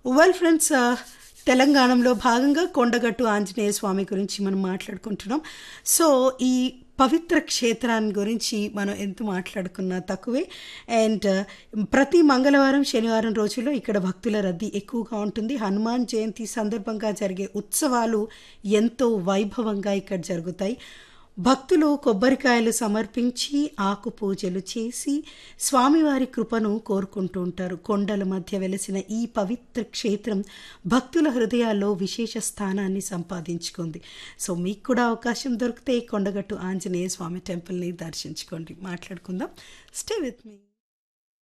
well friends తెలంగాణలో భాగంగా కొండగట్టు ఆంజనేయ స్వామి గురించి మనం మాట్లాడుకుంటున్నాం సో ఈ పవిత్ర క్షేత్రాన్ని గురించి మనం ఎంత మాట్లాడుకున్నా తక్కువే అండ్ ప్రతి మంగళవారం శనివారం రోజుల్లో ఇక్కడ భక్తుల రద్దీ ఎక్కువగా ఉంటుంది హనుమాన్ జయంతి సందర్భంగా జరిగే ఉత్సవాలు ఎంతో వైభవంగా ఇక్కడ జరుగుతాయి భక్తులు కొబ్బరికాయలు సమర్పించి ఆకు పూజలు చేసి స్వామివారి కృపను కోరుకుంటూ ఉంటారు కొండల మధ్య వెలసిన ఈ పవిత్ర క్షేత్రం భక్తుల హృదయాల్లో విశేష స్థానాన్ని సంపాదించుకుంది సో మీకు కూడా అవకాశం దొరికితే కొండగట్టు ఆంజనేయ స్వామి టెంపుల్ని దర్శించుకోండి మాట్లాడుకుందాం స్టే విత్ మీ